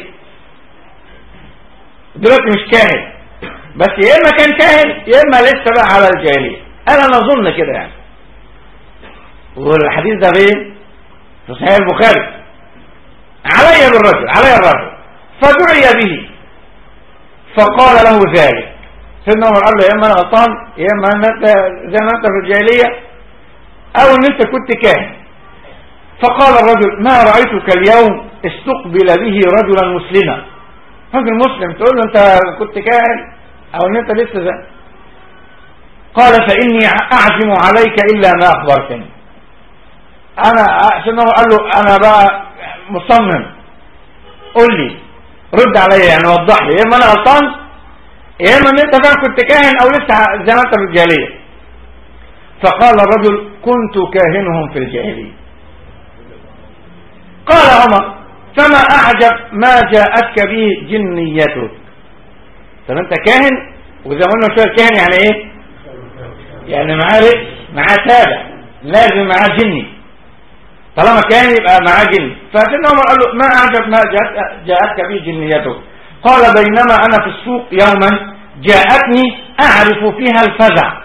[SPEAKER 4] دلوقتي مش كاهن بس يا اما كان كاهن يا اما لسه بقى على الجاهلية انا نظن كده يعني والحديث ده فين في صحيح البخاري علي بالرجل علي الرجل فدعي به فقال له ذلك سيدنا عمر قال له يا اما انا غلطان يا اما انت زي ما انت في الجاهليه او ان انت كنت كاهن فقال الرجل ما رأيتك اليوم استقبل به رجلا مسلما رجل مسلم تقول له انت كنت كاهن او ان انت لسه ذا قال فإني أعزم عليك إلا ما أخبرتني أنا سنه قال له أنا بقى مصمم قول لي رد عليا يعني وضح لي يا إما أنا غلطان يا إما أن أنت فعلا كنت كاهن أو لسه زي ما أنت في الجاهلية فقال الرجل كنت كاهنهم في الجاهلية قال عمر فما أعجب ما جاءتك به جنيتك طب أنت كاهن وزي ما قلنا شوية الكاهن يعني إيه يعني معاه رئيس معاه تابع لازم معاه جني طالما كان يبقى معاه جن فسيدنا عمر قال له ما أعجب ما جاءت- جاءتك به جنيتك قال بينما أنا في السوق يوما جاءتني أعرف فيها الفزع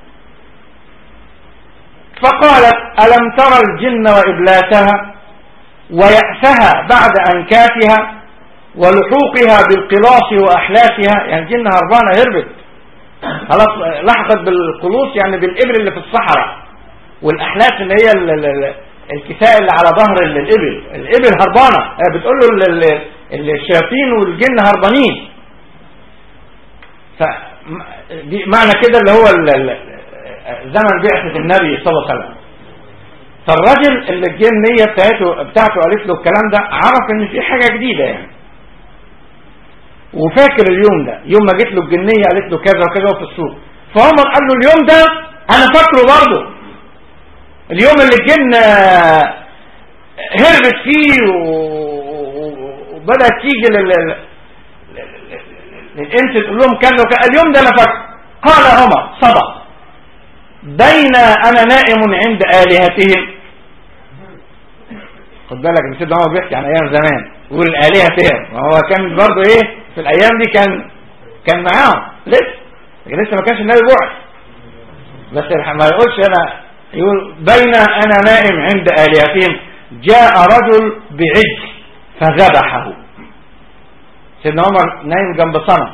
[SPEAKER 4] فقالت ألم ترى الجن وإبلاسها ويأسها بعد أنكافها ولحوقها بالقلاص وأحلاسها يعني الجن هربانة هربت خلاص لحقت بالقلوص يعني بالإبر اللي في الصحراء والأحلاس اللي هي ال- ال- ال- الكساء اللي على ظهر ال- الإبل الإبل هربانة هي بتقول له ال- ال- الشياطين والجن هربانين ف دي معنى كده اللي هو ال- ال- زمن بعثة النبي صلى الله عليه وسلم فالراجل اللي الجنية بتاعته بتاعته قالت له الكلام ده عرف ان في حاجة جديدة يعني وفاكر اليوم ده يوم ما جت له الجنية قالت له كذا وكذا في السوق فعمر قال له اليوم ده انا فاكره برضه اليوم اللي الجن آه، هربت فيه و- و- وبدأت تيجي لل لل- لل- للإنس تقول لهم كان وكان اليوم ده انا فاكره قال عمر صدق بين انا نائم عند آلهتهم خد بالك ان سيدنا عمر بيحكي عن ايام زمان يقول الالهتهم ما هو كان برضه ايه في الايام دي كان كان معاهم لسه لكن لسه ما كانش النبي بعث بس الح- ما يقولش انا يقول بين انا نائم عند الهتهم جاء رجل بعجل فذبحه سيدنا عمر نايم جنب صنم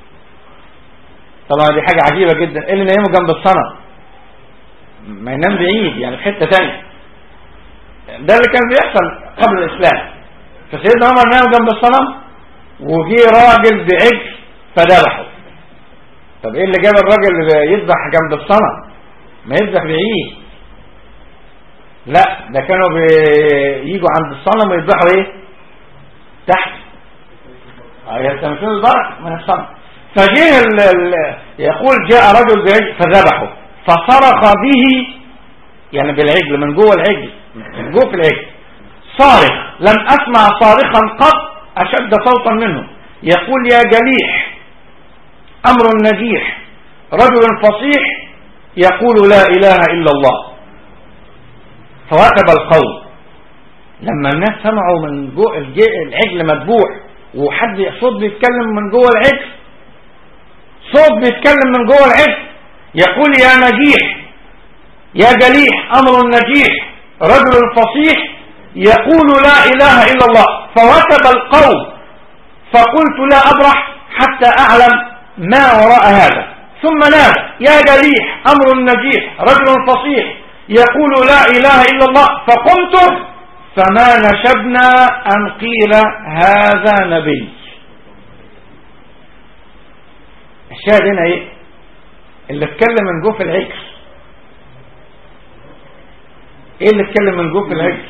[SPEAKER 4] طبعا دي حاجه عجيبه جدا ايه اللي نايمه جنب الصنم ما ينام بعيد يعني في حته ثانيه ده اللي كان بيحصل قبل الإسلام فسيدنا عمر نام جنب الصنم وجي راجل بعجل فذبحه طب ايه اللي جاب الراجل اللي يذبح جنب الصنم ما يذبح بعيد لا ده كانوا بييجوا عند الصنم ويذبحوا ايه تحت اه يلتمسون البركه من الصنم فجه ال ال يقول جاء رجل بعجل فذبحه فصرخ به يعني بالعجل من جوه العجل من جوه في العجل صارخ لم أسمع صارخا قط أشد صوتا منه يقول يا جليح أمر نجيح رجل فصيح يقول لا إله إلا الله فوكب القوم لما الناس سمعوا من جوه الج- العجل مذبوح وحد صوت بيتكلم من جوه العجل صوت بيتكلم من جوه العجل يقول يا نجيح يا جليح أمر نجيح رجل فصيح يقول لا إله إلا الله فوكب القوم فقلت لا أبرح حتى أعلم ما وراء هذا ثم نادى يا جليح أمر نجيح رجل فصيح يقول لا إله إلا الله فقمت فما نشبنا أن قيل هذا نبي الشاهد هنا ايه اللي اتكلم من جوف العجل ايه اللي اتكلم من جوف العجل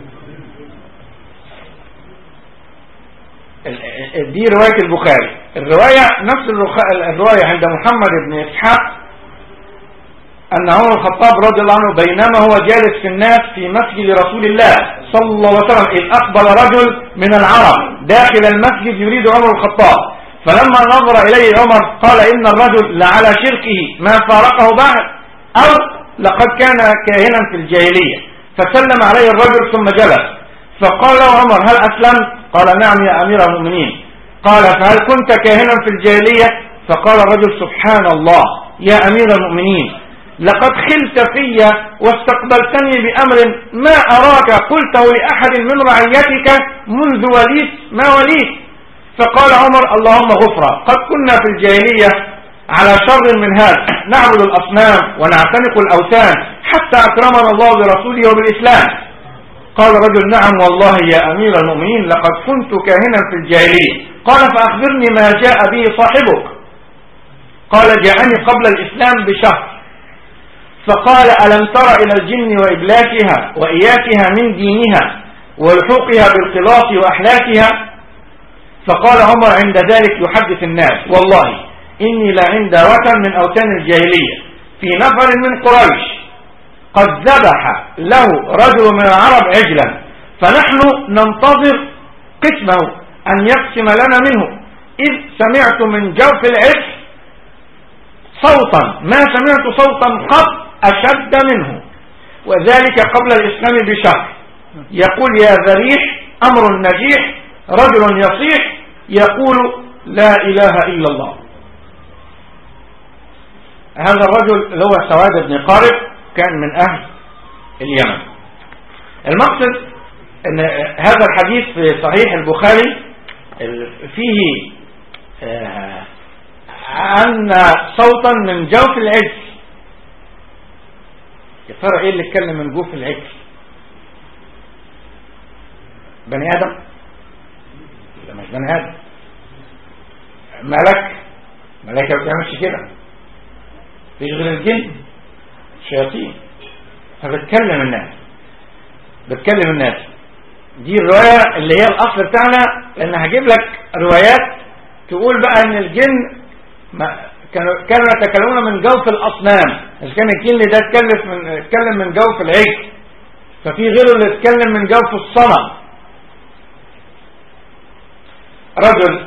[SPEAKER 4] ال- ال- دي رواية البخاري الرواية نفس الرخ- الرواية عند محمد بن إسحاق أن عمر الخطاب رضي الله عنه بينما هو جالس في الناس في مسجد رسول الله صلى الله عليه وسلم إذ أقبل رجل من العرب داخل المسجد يريد عمر الخطاب فلما نظر إليه عمر قال إن الرجل لعلى شركه ما فارقه بعد أو لقد كان كاهنا في الجاهلية فسلم عليه الرجل ثم جلس فقال له عمر هل أسلمت قال نعم يا أمير المؤمنين قال فهل كنت كاهنا في الجاهلية فقال الرجل سبحان الله يا أمير المؤمنين لقد خلت في واستقبلتني بأمر ما أراك قلته لأحد من رعيتك منذ وليت ما وليت فقال عمر اللهم غفرا قد كنا في الجاهلية على شر من هذا نعبد الأصنام ونعتنق الأوثان حتى أكرمنا الله برسوله وبالإسلام قال رجل نعم والله يا أمير المؤمنين لقد كنت كاهنا في الجاهلية قال فأخبرني ما جاء به صاحبك قال جاءني قبل الإسلام بشهر فقال ألم تر إلى الجن وإبلاكها وإياكها من دينها ولحوقها بالخلاص وأحلاكها فقال عمر عند ذلك يحدث الناس والله إني لعند وطن من أوتان الجاهلية في نفر من قريش قد ذبح له رجل من العرب عجلا فنحن ننتظر قسمه أن يقسم لنا منه إذ سمعت من جوف العز صوتا ما سمعت صوتا قط أشد منه وذلك قبل الإسلام بشهر يقول يا ذريح أمر نجيح رجل يصيح يقول لا إله إلا الله هذا الرجل اللي هو سواد بن قارب كان من أهل اليمن المقصد ان هذا الحديث في صحيح البخاري فيه آه، أن صوتا من جوف العجل يا ترى ايه اللي اتكلم من جوف العجل بني ادم لا مش بني ادم ملك ملائكه ما بتعملش كده مفيش غير الجن شياطين فبتكلم الناس بتكلم الناس دي الرواية اللي هي الأصل بتاعنا لأن هجيب لك روايات تقول بقى إن الجن ما كانوا كانوا يتكلمون من جوف الأصنام إذا كان الجن ده اتكلم من اتكلم من جوف العجل ففي غيره اللي اتكلم من جوف الصنم رجل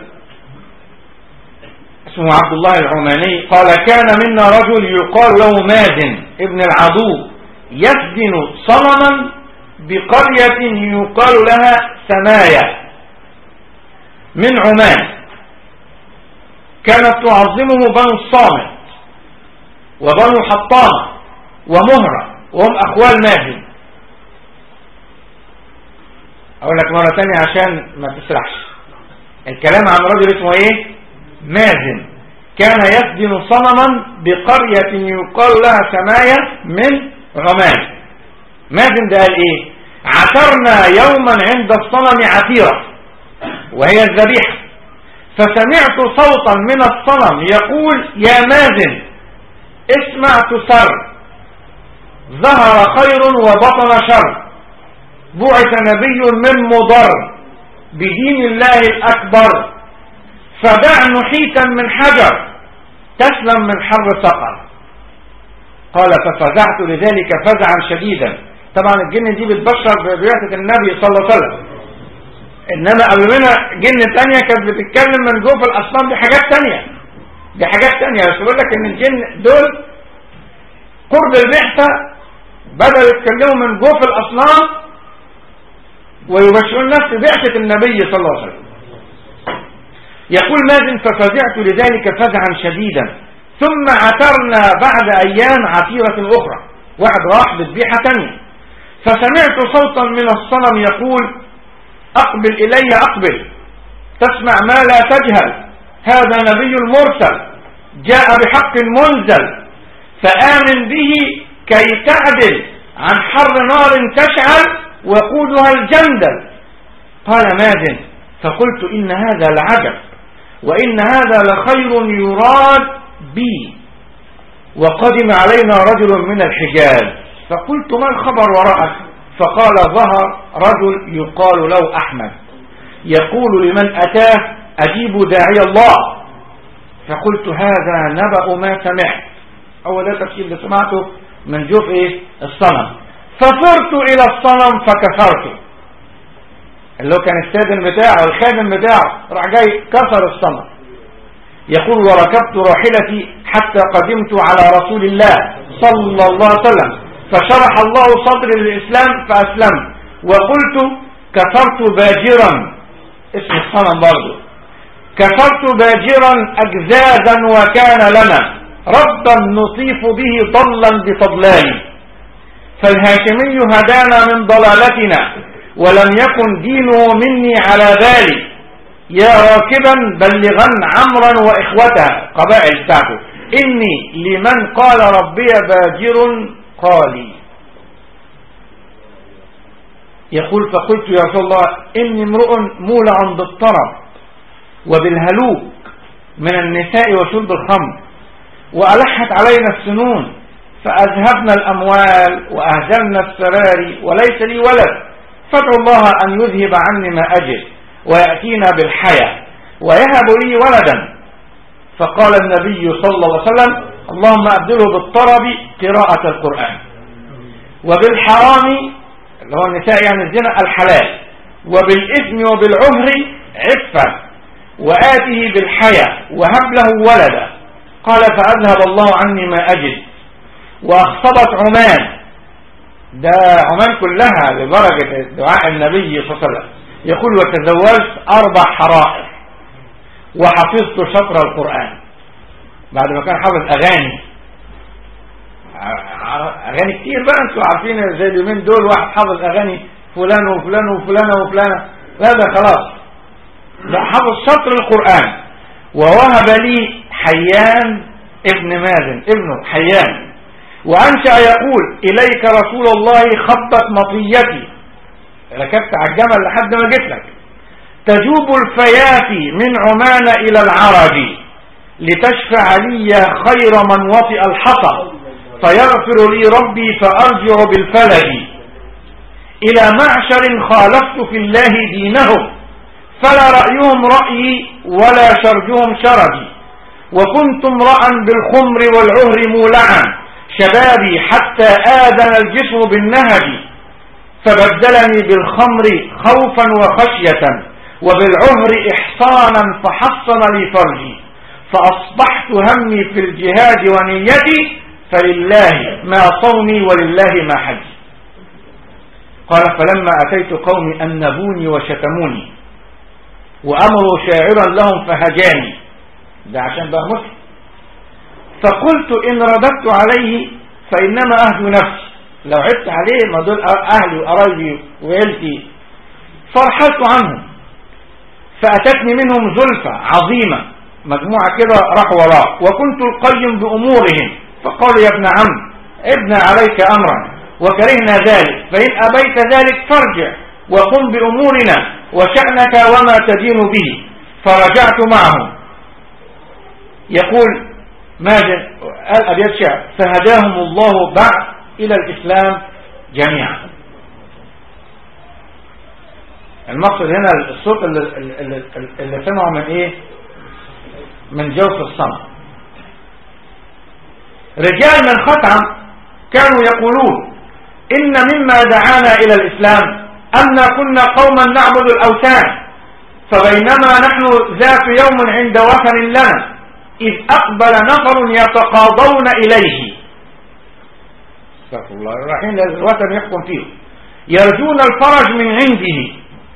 [SPEAKER 4] اسمه عبد الله العماني قال كان منا رجل يقال له مازن ابن العدو يسدن صنما بقرية يقال لها سمايا من عمان كانت تعظمه بنو الصامت وبنو حطام ومهرة وهم أخوال مازن أقول لك مرة تانية عشان ما تسرحش الكلام عن رجل اسمه ايه مازن كان يسدن صنما بقرية يقال لها سمايا من عمان مازن ده قال ايه عثرنا يوما عند الصنم عثيرة وهي الذبيحة فسمعت صوتا من الصنم يقول يا مازن اسمع تسر ظهر خير وبطن شر بعث نبي من مضر بدين الله الأكبر فدع نحيتا من حجر تسلم من حر سقر قال ففزعت لذلك فزعا شديدا طبعا الجن دي بتبشر ببعثة النبي صلى الله عليه وسلم انما قبل منها جن تانية كانت بتتكلم من جوف الاصنام دي حاجات تانية دي حاجات تانية بس بقول لك ان الجن دول قرب البعثة بدأوا يتكلموا من جوف الاصنام ويبشرون الناس ببعثة النبي صلى الله عليه وسلم يقول مازن ففزعت لذلك فزعا شديدا ثم عثرنا بعد ايام عثيرة اخرى واحد راح بذبيحة تانية فسمعت صوتا من الصنم يقول أقبل إلي أقبل تسمع ما لا تجهل هذا نبي المرسل جاء بحق منزل فآمن به كي تعدل عن حر نار تشعل وقودها الجندل قال مازن فقلت إن هذا لعجب وإن هذا لخير يراد بي وقدم علينا رجل من الحجاز فقلت ما الخبر وراءك فقال ظهر رجل يقال له أحمد يقول لمن أتاه أجيب داعي الله فقلت هذا نبأ ما سمعت أول ده تفسير اللي سمعته من جوف إيه الصنم فصرت إلى الصنم فكسرته اللي هو كان السادن بتاعه الخادم بتاعه راح جاي كسر الصنم يقول وركبت راحلتي حتى قدمت على رسول الله صلى الله عليه وسلم فشرح الله صدري للإسلام فأسلمت وقلت كفرت باجرا اسم الصنم برضه كفرت باجرا أجزازا وكان لنا ربا نطيف به ضلا بفضلان فالهاشمي هدانا من ضلالتنا ولم يكن دينه مني على بالي يا راكبا بلغا عمرا وإخوتها قبائل بتاعته إني لمن قال ربي باجر قالي يقول فقلت يا رسول الله إني امرؤ مولع بالطرب وبالهلوك من النساء وشرب الخمر وألحت علينا السنون فأذهبنا الأموال وأهزلنا السراري وليس لي ولد فادعو الله أن يذهب عني ما أجل ويأتينا بالحياة ويهب لي ولدا فقال النبي صلى الله عليه وسلم اللهم أبدله بالطرب قراءة القرآن وبالحرام اللي هو النساء يعني الزنا الحلال وبالإثم وبالعهر عفة وآته بالحياة وهب له ولدا قال فأذهب الله عني ما أجد وأخصبت عمان ده عمان كلها لدرجة دعاء النبي صلى الله عليه وسلم يقول وتزوجت أربع حرائر وحفظت شطر القرآن بعد ما كان حافظ أغاني أغاني كتير بقى انتوا عارفين زي اليومين دول واحد حافظ أغاني فلان وفلان وفلانة وفلانة لا ده خلاص لا حفظ شطر القرآن ووهب لي حيان ابن مازن ابنه حيان وأنشأ يقول إليك رسول الله خطت مطيتي ركبت على الجمل لحد ما جيت لك تجوب الفيافي من عمان إلى العرج لتشفع لي خير من وطئ الحطب فيغفر لي ربي فأرجع بالفلج إلى معشر خالفت في الله دينهم فلا رأيهم رأيي ولا شرجهم شرجي وكنت امرأ بالخمر والعهر مولعا شبابي حتى آذن الجسم بالنهج فبدلني بالخمر خوفا وخشية وبالعهر إحصانا فحصن لي فرجي فأصبحت همي في الجهاد ونيتي فلله ما صومي ولله ما حجي قال فلما أتيت قومي أنبوني وشتموني وأمروا شاعرا لهم فهجاني ده عشان بقى مسلم فقلت إن رددت عليه فإنما أهدو نفسي لو عدت عليه ما دول أهلي وقرايبي وعيلتي فرحلت عنهم فأتتني منهم زلفة عظيمة مجموعة كده راحوا وراه وكنت القيم بأمورهم فقالوا يا ابن عم ابن عليك أمرا وكرهنا ذلك فإن أبيت ذلك فارجع وقم بأمورنا وشأنك وما تدين به فرجعت معهم يقول ماذا قال أبيات شعر فهداهم الله بعد إلى الإسلام جميعا المقصد هنا الصوت اللي, اللي, اللي سمعه من ايه من جوف الصمت رجال من خطعم كانوا يقولون إن مما دعانا إلى الإسلام أن كنا قوما نعبد الأوثان فبينما نحن ذات يوم عند وثن لنا إذ أقبل نفر يتقاضون إليه استغفر الله رايحين الوثن يحكم فيه يرجون الفرج من عنده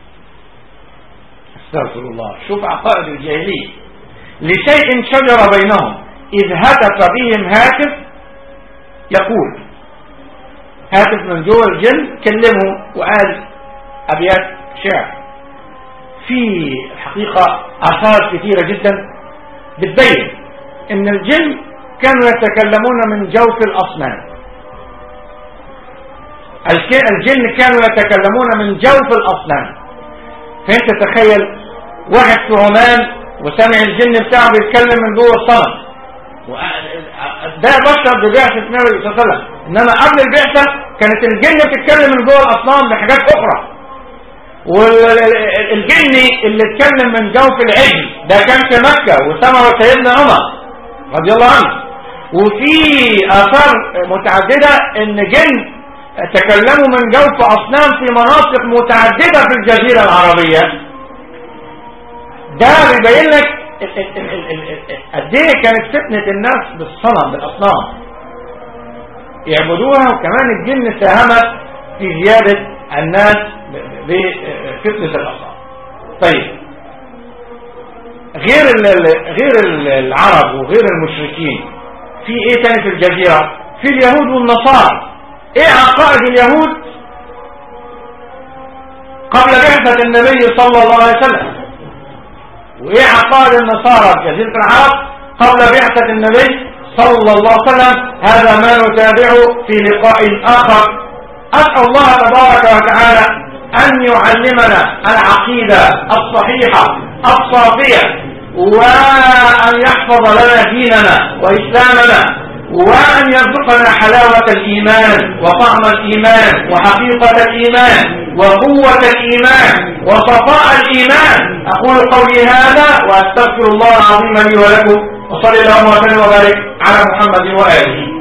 [SPEAKER 4] استغفر الله شوف عقائد الجاهلية لشيء شجر بينهم إذ هتف بهم هاتف يقول هاتف من جوه الجن كلمه وقال أبيات شعر في الحقيقة آثار كثيرة جدا بتبين ان الجن كانوا يتكلمون من جوف الأصنام الجن كانوا يتكلمون من جوف الأصنام فانت تخيل واحد في عمان وسمع الجن بتاعه بيتكلم من جوه الصنم ده بشر ببعثة النبي صلى الله عليه وسلم انما قبل البعثة كانت الجن بتتكلم من جوه الاصنام بحاجات اخرى والجن اللي اتكلم من جوف العجل ده كان في مكة وسمعه سيدنا عمر رضي الله عنه وفي آثار متعددة ان جن تكلموا من جوف أصنام في مناطق متعددة في الجزيرة العربية ده بيبين لك قد ايه كانت فتنة الناس بالصنم بالأصنام يعبدوها وكمان الجن ساهمت في زيادة الناس بفتنة الأصنام طيب غير غير العرب وغير المشركين في ايه تاني في الجزيرة في اليهود والنصارى ايه عقائد اليهود قبل بعثة النبي صلى الله عليه وسلم وايه عقائد النصارى في جزيرة العرب قبل بعثة النبي صلى الله عليه وسلم هذا ما نتابعه في لقاء آخر أسأل الله تبارك وتعالى أن يعلمنا العقيدة الصحيحة الصافية وأن يحفظ لنا ديننا وإسلامنا وأن يرزقنا حلاوة الإيمان وطعم الإيمان وحقيقة الإيمان وقوة الإيمان وصفاء الإيمان أقول قولي هذا وأستغفر الله العظيم لي ولكم وصلي اللهم وسلم وبارك على محمد وآله